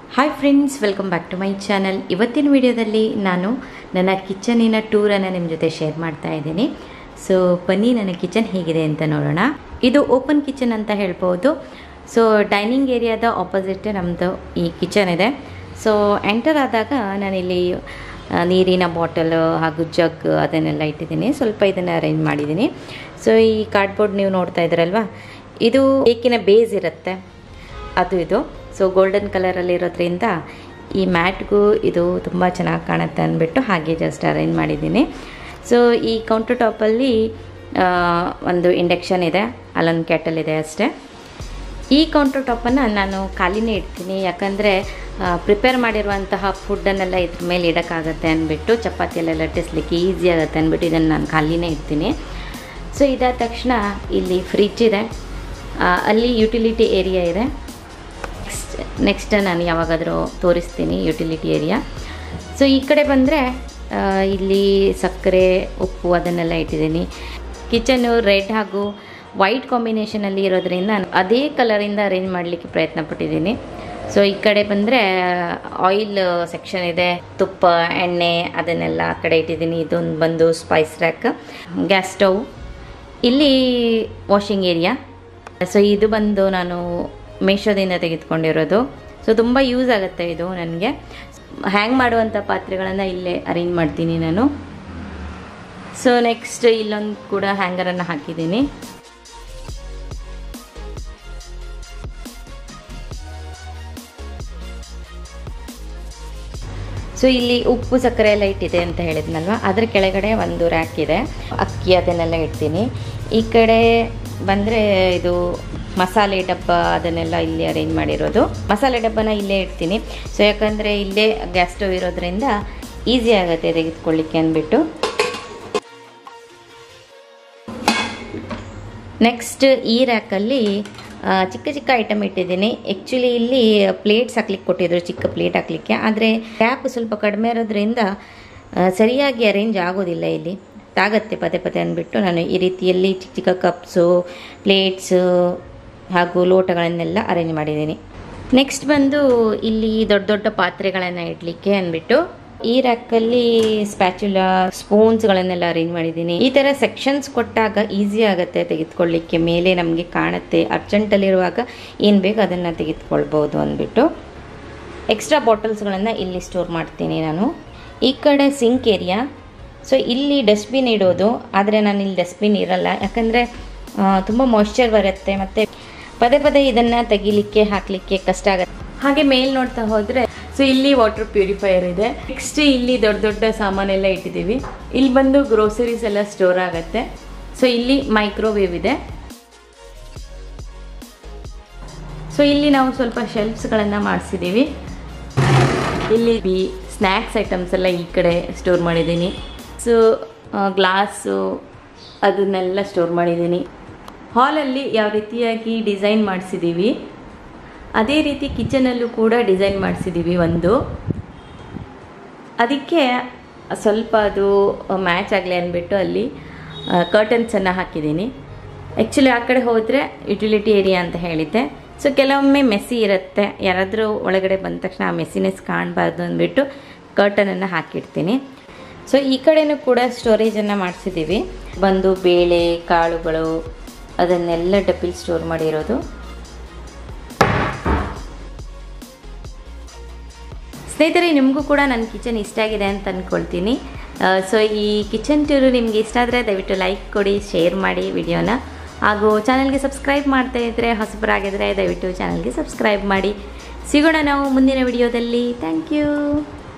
hi friends welcome back to my channel ಇವತ್ತಿನ ವಿಡಿಯೋದಲ್ಲಿ ನಾನು ನನ್ನ ಕಿಚನಿನ ಟೂರನ್ನು ನಿಮ್ಮ ಜೊತೆ ಶೇರ್ ಮಾಡ್ತಾ ಇದ್ದೀನಿ ಸೊ ಬನ್ನಿ ನನ್ನ ಕಿಚನ್ ಹೇಗಿದೆ ಅಂತ ನೋಡೋಣ ಇದು ಓಪನ್ ಕಿಚನ್ ಅಂತ ಹೇಳ್ಬೋದು ಸೊ ಡೈನಿಂಗ್ ಏರಿಯಾದ ಆಪೋಸಿಟ್ ನಮ್ಮದು ಈ ಕಿಚನ್ ಇದೆ ಸೊ ಎಂಟರ್ ಆದಾಗ ನಾನಿಲ್ಲಿ ಆ, ನೀರಿನ ಬಾಟಲ್ ಹಾಗೂ ಜಗ್ ಅದನ್ನೆಲ್ಲ ಇಟ್ಟಿದ್ದೀನಿ ಸ್ವಲ್ಪ ಇದನ್ನು ಅರೇಂಜ್ ಮಾಡಿದ್ದೀನಿ ಸೊ ಈ ಕಾರ್ಡ್ಬೋರ್ಡ್ ನೀವು ನೋಡ್ತಾ ಇದ್ದೀರಲ್ವಾ ಇದು ಕೇಕಿನ ಬೇಸ್ ಇರುತ್ತೆ ಅದು ಇದು ಸೊ ಗೋಲ್ಡನ್ ಕಲರಲ್ಲಿ ಇರೋದ್ರಿಂದ ಈ ಮ್ಯಾಟ್ಗೂ ಇದು ತುಂಬ ಚೆನ್ನಾಗಿ ಕಾಣುತ್ತೆ ಅಂದ್ಬಿಟ್ಟು ಹಾಗೆ ಜಸ್ಟ್ ಅರೇಂಜ್ ಮಾಡಿದ್ದೀನಿ ಸೊ ಈ ಕೌಂಟರ್ ಟಾಪಲ್ಲಿ ಆ, ಒಂದು ಇಂಡಕ್ಷನ್ ಇದೆ ಅಲ್ಲೊಂದು ಕೆಟಲ್ ಇದೆ ಅಷ್ಟೇ ಈ ಕೌಂಟರ್ ಟಾಪನ್ನು ನಾನು ಖಾಲಿನೇ ಇಡ್ತೀನಿ ಯಾಕಂದರೆ ಪ್ರಿಪೇರ್ ಮಾಡಿರುವಂತಹ ಫುಡ್ಡನ್ನೆಲ್ಲ ಇದ್ರ ಮೇಲೆ ಇಡೋಕ್ಕಾಗತ್ತೆ ಅಂದ್ಬಿಟ್ಟು ಚಪಾತಿಯೆಲ್ಲ ಲಟ್ಟಿಸ್ಲಿಕ್ಕೆ ಈಸಿ ಆಗುತ್ತೆ ಅಂದ್ಬಿಟ್ಟು ಇದನ್ನು ನಾನು ಖಾಲಿನೇ ಇಡ್ತೀನಿ ಸೊ ಇದಾದ ತಕ್ಷಣ ಇಲ್ಲಿ ಫ್ರಿಜ್ ಇದೆ ಆ, ಅಲ್ಲಿ ಯುಟಿಲಿಟಿ ಏರಿಯಾ ಇದೆ ನೆಕ್ಸ್ಟ್ ನೆಕ್ಸ್ಟ್ ನಾನು ಯಾವಾಗಾದರೂ ತೋರಿಸ್ತೀನಿ ಯುಟಿಲಿಟಿ ಏರಿಯಾ ಸೊ ಈ ಕಡೆ ಬಂದರೆ ಇಲ್ಲಿ ಸಕ್ಕರೆ ಉಪ್ಪು ಅದನ್ನೆಲ್ಲ ಇಟ್ಟಿದ್ದೀನಿ ಕಿಚನ್ನು ರೆಡ್ ಹಾಗೂ ವೈಟ್ ಕಾಂಬಿನೇಷನಲ್ಲಿ ಇರೋದ್ರಿಂದ ನಾನು ಅದೇ ಕಲರಿಂದ ಅರೇಂಜ್ ಮಾಡಲಿಕ್ಕೆ ಪ್ರಯತ್ನ ಪಟ್ಟಿದ್ದೀನಿ ಸೊ ಈ ಕಡೆ ಬಂದರೆ ಆಯಿಲ್ ಸೆಕ್ಷನ್ ಇದೆ ತುಪ್ಪ ಎಣ್ಣೆ ಅದನ್ನೆಲ್ಲ ಆ ಕಡೆ ಇಟ್ಟಿದ್ದೀನಿ ಇದೊಂದು ಬಂದು ಸ್ಪೈಸ್ ರ್ಯಾಕ್ ಗ್ಯಾಸ್ ಸ್ಟವ್ ಇಲ್ಲಿ ವಾಷಿಂಗ್ ಏರಿಯಾ ಸೊ ಇದು ಬಂದು ನಾನು ಮೇಷೋದಿಂದ ತೆಗೆದುಕೊಂಡಿರೋದು ಸೊ ತುಂಬ ಯೂಸ್ ಆಗುತ್ತೆ ಇದು ನನಗೆ ಹ್ಯಾಂಗ್ ಮಾಡುವಂಥ ಪಾತ್ರೆಗಳನ್ನು ಇಲ್ಲೇ ಅರೇಂಜ್ ಮಾಡ್ತೀನಿ ನಾನು ಸೊ ನೆಕ್ಸ್ಟ್ ಇಲ್ಲೊಂದು ಕೂಡ ಹ್ಯಾಂಗರನ್ನು ಹಾಕಿದ್ದೀನಿ ಸೊ ಇಲ್ಲಿ ಉಪ್ಪು ಸಕ್ಕರೆ ಎಲ್ಲ ಇಟ್ಟಿದೆ ಅಂತ ಹೇಳಿದ್ನಲ್ವ ಅದ್ರ ಕೆಳಗಡೆ ಒಂದು ರ್ಯಾಕ್ ಇದೆ ಅಕ್ಕಿ ಅದನ್ನೆಲ್ಲ ಇಡ್ತೀನಿ ಈ ಕಡೆ ಬಂದರೆ ಇದು ಮಸಾಲೆ ಡಬ್ಬ ಅದನ್ನೆಲ್ಲ ಇಲ್ಲಿ ಅರೇಂಜ್ ಮಾಡಿರೋದು ಮಸಾಲೆ ಡಬ್ಬನ ಇಲ್ಲೇ ಇಡ್ತೀನಿ ಸೊ ಯಾಕಂದರೆ ಇಲ್ಲೇ ಗ್ಯಾಸ್ ಸ್ಟವ್ ಇರೋದ್ರಿಂದ ಈಸಿ ಆಗುತ್ತೆ ತೆಗೆದುಕೊಳ್ಳಿಕ್ಕೆ ಅಂದ್ಬಿಟ್ಟು ನೆಕ್ಸ್ಟ್ ಈ ರ್ಯಾಕಲ್ಲಿ ಆ, ಚಿಕ್ಕ ಚಿಕ್ಕ ಐಟಮ್ ಇಟ್ಟಿದ್ದೀನಿ ಆ್ಯಕ್ಚುಲಿ ಇಲ್ಲಿ ಪ್ಲೇಟ್ಸ್ ಹಾಕ್ಲಿಕ್ಕೆ ಕೊಟ್ಟಿದ್ರು ಚಿಕ್ಕ ಪ್ಲೇಟ್ ಹಾಕ್ಲಿಕ್ಕೆ ಆದರೆ ಗ್ಯಾಪ್ ಸ್ವಲ್ಪ ಕಡಿಮೆ ಇರೋದ್ರಿಂದ ಆ, ಸರಿಯಾಗಿ ಅರೇಂಜ್ ಆಗೋದಿಲ್ಲ ಇಲ್ಲಿ ತಾಗತ್ತೆ ಪದೇ ಪದೇ ಅಂದ್ಬಿಟ್ಟು ನಾನು ಈ ರೀತಿಯಲ್ಲಿ ಚಿಕ್ಕ ಚಿಕ್ಕ ಕಪ್ಸು ಪ್ಲೇಟ್ಸು ಹಾಗೂ ಲೋಟಗಳನ್ನೆಲ್ಲ ಅರೇಂಜ್ ಮಾಡಿದ್ದೀನಿ ನೆಕ್ಸ್ಟ್ ಬಂದು ಇಲ್ಲಿ ದೊಡ್ಡ ದೊಡ್ಡ ಪಾತ್ರೆಗಳನ್ನು ಇಡಲಿಕ್ಕೆ ಅಂದ್ಬಿಟ್ಟು ಈ ರ್ಯಾಕಲ್ಲಿ ಸ್ಪ್ಯಾಚುಲಾ ಸ್ಪೂನ್ಸ್ಗಳನ್ನೆಲ್ಲ ಅರೇಂಜ್ ಮಾಡಿದ್ದೀನಿ ಈ ಥರ ಸೆಕ್ಷನ್ಸ್ ಕೊಟ್ಟಾಗ ಈಸಿ ಆಗುತ್ತೆ ತೆಗೆದುಕೊಳ್ಳಿಕ್ಕೆ ಮೇಲೆ ನಮಗೆ ಕಾಣುತ್ತೆ ಅರ್ಜೆಂಟಲ್ಲಿರುವಾಗ ಏನು ಬೇಕು ಅದನ್ನು ತೆಗೆದುಕೊಳ್ಬೋದು ಅಂದ್ಬಿಟ್ಟು ಎಕ್ಸ್ಟ್ರಾ ಬಾಟಲ್ಸ್ಗಳನ್ನು ಇಲ್ಲಿ ಸ್ಟೋರ್ ಮಾಡ್ತೀನಿ ನಾನು ಈ ಕಡೆ ಸಿಂಕ್ ಏರಿಯಾ ಸೊ ಇಲ್ಲಿ ಡಸ್ಟ್ಬಿನ್ ಇಡೋದು ಆದರೆ ನಾನು ಇಲ್ಲಿ ಡಸ್ಟ್ಬಿನ್ ಇರಲ್ಲ ಯಾಕಂದರೆ ತುಂಬ ಮಾಯ್ಶ್ಚರ್ ಬರುತ್ತೆ ಮತ್ತು ಪದೇ ಪದೇ ಇದನ್ನು ತೆಗಿಲಿಕ್ಕೆ ಹಾಕಲಿಕ್ಕೆ ಕಷ್ಟ ಆಗುತ್ತೆ ಹಾಗೆ ಮೇಲ್ ನೋಡ್ತಾ ಹೋದರೆ ಸೊ ಇಲ್ಲಿ ವಾಟರ್ ಪ್ಯೂರಿಫೈಯರ್ ಇದೆ ನೆಕ್ಸ್ಟ್ ಇಲ್ಲಿ ದೊಡ್ಡ ದೊಡ್ಡ ಸಾಮಾನೆಲ್ಲ ಇಟ್ಟಿದ್ದೀವಿ ಇಲ್ಲಿ ಬಂದು ಗ್ರೋಸರೀಸ್ ಎಲ್ಲ ಸ್ಟೋರ್ ಆಗುತ್ತೆ ಸೊ ಇಲ್ಲಿ ಮೈಕ್ರೋವೇವ್ ಇದೆ ಸೊ ಇಲ್ಲಿ ನಾವು ಸ್ವಲ್ಪ ಶೆಲ್ಫ್ಸ್ಗಳನ್ನು ಮಾಡಿಸಿದ್ದೀವಿ ಇಲ್ಲಿ ಬಿ ಸ್ನ್ಯಾಕ್ಸ್ ಐಟಮ್ಸ್ ಎಲ್ಲ ಈ ಕಡೆ ಸ್ಟೋರ್ ಮಾಡಿದ್ದೀನಿ ಸೊ ಗ್ಲಾಸು ಅದನ್ನೆಲ್ಲ ಸ್ಟೋರ್ ಮಾಡಿದ್ದೀನಿ ಹಾಲಲ್ಲಿ ಯಾವ ರೀತಿಯಾಗಿ ಡಿಸೈನ್ ಮಾಡಿಸಿದ್ದೀವಿ ಅದೇ ರೀತಿ ಕಿಚನಲ್ಲೂ ಕೂಡ ಡಿಸೈನ್ ಮಾಡಿಸಿದ್ದೀವಿ ಒಂದು ಅದಕ್ಕೆ ಸ್ವಲ್ಪ ಅದು ಮ್ಯಾಚ್ ಆಗಲಿ ಅಂದ್ಬಿಟ್ಟು ಅಲ್ಲಿ ಕರ್ಟನ್ಸನ್ನು ಹಾಕಿದ್ದೀನಿ ಆ್ಯಕ್ಚುಲಿ ಆ ಕಡೆ ಹೋದರೆ ಯುಟಿಲಿಟಿ ಏರಿಯಾ ಅಂತ ಹೇಳಿದ್ದೆ ಸೊ ಕೆಲವೊಮ್ಮೆ ಮೆಸ್ಸಿ ಇರುತ್ತೆ ಯಾರಾದರೂ ಒಳಗಡೆ ಬಂದ ತಕ್ಷಣ ಆ ಮೆಸ್ಸಿನೆಸ್ ಕಾಣಬಾರ್ದು ಅಂದ್ಬಿಟ್ಟು ಕರ್ಟನನ್ನು ಹಾಕಿಡ್ತೀನಿ ಸೊ ಈ ಕಡೆನೂ ಕೂಡ ಸ್ಟೋರೇಜನ್ನು ಮಾಡಿಸಿದ್ದೀವಿ ಬಂದು ಬೇಳೆ ಕಾಳುಗಳು ಅದನ್ನೆಲ್ಲ ಡಬ್ಬಿಲ್ ಸ್ಟೋರ್ ಮಾಡಿರೋದು ಸ್ನೇಹಿತರೆ ನಿಮಗೂ ಕೂಡ ನನ್ನ ಕಿಚನ್ ಇಷ್ಟ ಆಗಿದೆ ಅಂತ ಅಂದ್ಕೊಳ್ತೀನಿ ಸೊ ಈ ಕಿಚನ್ ಟೂರು ನಿಮಗೆ ಇಷ್ಟ ಆದರೆ ದಯವಿಟ್ಟು ಲೈಕ್ ಕೊಡಿ ಶೇರ್ ಮಾಡಿ ವಿಡಿಯೋನ ಹಾಗೂ ಚಾನಲ್ಗೆ ಸಬ್ಸ್ಕ್ರೈಬ್ ಮಾಡ್ತಾ ಇದ್ದರೆ ಹೊಸಬರಾಗಿದ್ದರೆ ದಯವಿಟ್ಟು ಚಾನಲ್ಗೆ ಸಬ್ಸ್ಕ್ರೈಬ್ ಮಾಡಿ ಸಿಗೋಣ ನಾವು ಮುಂದಿನ ವಿಡಿಯೋದಲ್ಲಿ ಥ್ಯಾಂಕ್ ಯು